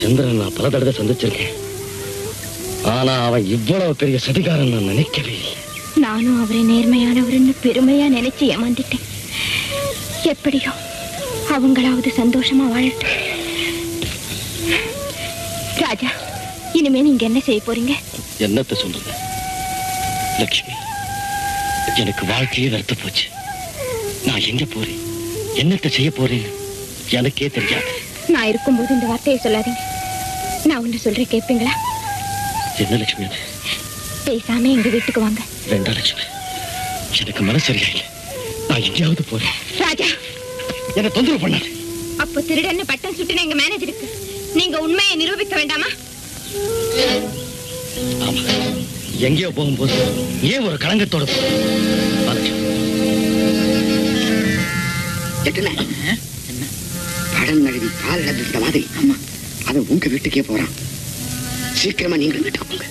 சந்திரன் நான் பல தடவை சந்திச்சிருக்கேன் ஆனா அவன் இவ்வளவு பெரிய சதிகாரன் நான் நினைக்கவே இல்லை நானும் அவரை நேர்மையானவர்னு பெருமையா நினைச்சு ஏமாந்துட்டேன் எப்படியோ அவங்களாவது சந்தோஷமா வாழட்டும் ராஜா இனிமே நீங்க என்ன செய்ய போறீங்க என்னத்த சொல்றது லக்ஷ்மி எனக்கு வாழ்க்கையே வெறுத்து போச்சு நான் எங்க போறேன் என்னத்த செய்ய போறேன்னு எனக்கே தெரியாது நான் இருக்கும்போது இந்த வார்த்தையை சொல்லாதீங்க நான் ஒண்ணு சொல்றேன் கேட்பீங்களா என்ன லட்சுமி அது பேசாம எங்க வீட்டுக்கு வாங்க வேண்டாம் லட்சுமி எனக்கு மனசு சரியாயில்லை நான் எங்கேயாவது போறேன் ராஜா என்ன தொந்தரவு பண்ணாது அப்போ திருடன்னு பட்டம் சுட்டின எங்க மேனேஜருக்கு நீங்க உண்மையை நிரூபிக்க வேண்டாமா ஆமா எங்கேயோ போகும்போது ஏன் ஒரு களங்கத்தோட போ? வா, லட்சுமி. எட்டுன படம் நழுவி கால் விழுந்த மாதிரி ஆமா அவன் உங்க வீட்டுக்கே போறான் சீக்கிரமா நீங்க வீட்டுக்கு போங்க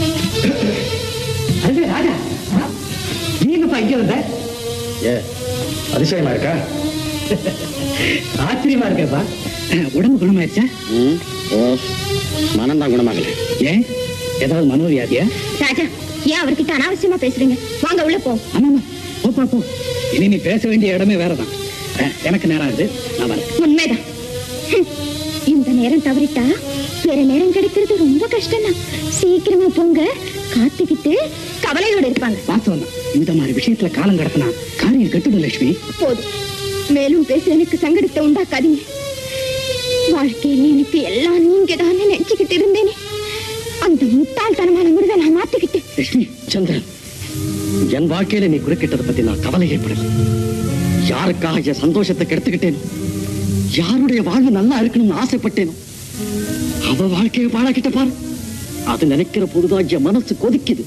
அது ராஜா நீங்கப்பா இங்க வந்த ஏ அதிசயமா இருக்கா ஆச்சரியமா இருக்கேப்பா உடம்பு குணமாயிருச்சா ம், ஓ மனம்தான் குணமாகல ஏன் ஏதாவது மனோவியாதியா ராஜா ஏன் அவர்கிட்ட அனாவசியமா பேசுறீங்க வாங்க உள்ள போ ஆமாமா போப்பா போ இனி நீ பேச வேண்டிய இடமே வேறதான் அஹ், எனக்கு நேரம் ஆகுது நான் வரேன் உண்மைதான் ஹம். இந்த நேரம் தவறிட்டா வேற நேரம் கிடைக்கிறது ரொம்ப கஷ்டம் தான் சீக்கிரமா போங்க காத்துக்கிட்டு கவலையோட இருப்பாங்க வாஸ்தவம் தான் இந்த மாதிரி விஷயத்துல காலம் கடத்தினா காரியம் கெட்டுடும் லட்சுமி போதும் மேலும் பேச எனக்கு சங்கடத்தை உண்டாக்காதீங்க வாழ்க்கையில எனக்கு எல்லாம் நீங்க தான் நினைச்சுக்கிட்டு இருந்தேனே அந்த முட்டாள்தனமான முடிவை நான் மாத்திக்கிட்டேன் லட்சுமி சந்திரன் என் வாழ்க்கையில நீ குறுக்கிட்டதை பத்தி நான் கவலை ஏற்படல யாருக்காக என் சந்தோஷத்தை கெடுத்துக்கிட்டேனோ யாருடைய வாழ்வு நல்லா இருக்கணும்னு ஆசைப்பட்டேனோ அவ வாழ்க்கையை பாழாக்கிட்ட பாரு அது நினைக்கிற போதுதான் என் மனசு கொதிக்குது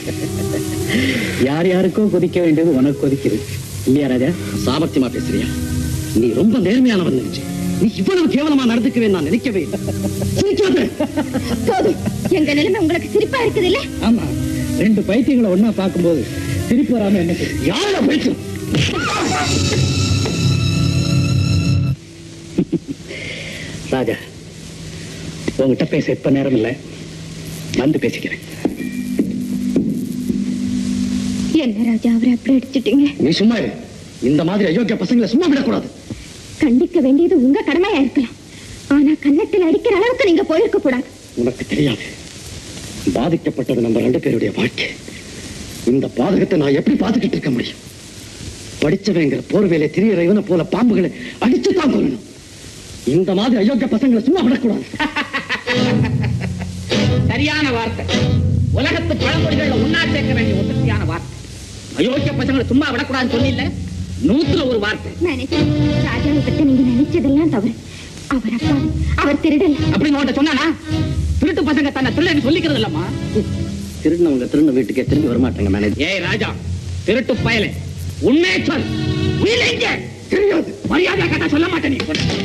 யார் யாருக்கோ கொதிக்க வேண்டியது உனக்கு கொதிக்குது இல்லையா ராஜா சாமர்த்தியமா பேசுறியா நீ ரொம்ப நேர்மையானவன் நினைச்சு நீ இவ்வளவு கேவலமா நடந்துக்கவே நான் நினைக்கவே இல்லை சிரிக்காத. போதும் எங்க நிலைமை உங்களுக்கு சிரிப்பா இருக்குது இல்ல ஆமா ரெண்டு பைத்தியங்களை ஒண்ணா பார்க்கும்போது சிரிப்பு வராம என்ன செய்யும் யாரோட பேச்சு ராஜா உங்ககிட்ட பேச இப்ப நேரம் இல்லை வந்து பேசிக்கிறேன் என்ன ராஜா அவரை அப்படி அடிச்சிட்டீங்க நீ சும்மா இரு இந்த மாதிரி அயோக்கிய பசங்களை சும்மா விடக்கூடாது கண்டிக்க வேண்டியது உங்க கடமையா இருக்கலாம் ஆனா கன்னத்தில் அடிக்கிற அளவுக்கு நீங்க போயிருக்க கூடாது உனக்கு தெரியாது பாதிக்கப்பட்டது நம்ம ரெண்டு பேருடைய வாழ்க்கை இந்த பாதகத்தை நான் எப்படி பாத்துக்கிட்டு இருக்க முடியும் படிச்சவங்கிற போர்வேலை திரியற இவனை போல பாம்புகளை அடிச்சு தான் கொள்ளணும் இந்த மாதிரி அயோக்கிய பசங்களை சும்மா விடக்கூடாது சரியான வார்த்தை உலகத்து பழமொழிகள்ல ஒன்னா சேர்க்க வேண்டிய உற்பத்தியான வார்த்தை அயோக்கிய பசங்களை சும்மா விடக்கூடாதுன்னு சொன்னில்ல நூத்துல ஒரு வார்த்தை மேனேஜர் ராஜாவை பத்தி நீங்க நினைச்சதெல்லாம் தவறு அவர் அப்பா அவர் திருடல் அப்படின்னு உன்கிட்ட சொன்னானா திருட்டு பசங்க தன்னை திருடன்னு சொல்லிக்கிறது இல்லம்மா திருடினவங்க திருடின வீட்டுக்கே திரும்பி வரமாட்டாங்க மேனேஜர் ஏய் ராஜா திருட்டு பயலே உண்மையை சொல் உயிரை எங்கே? தெரியாது மரியாதை கேட்டா சொல்ல மாட்டேன் நீ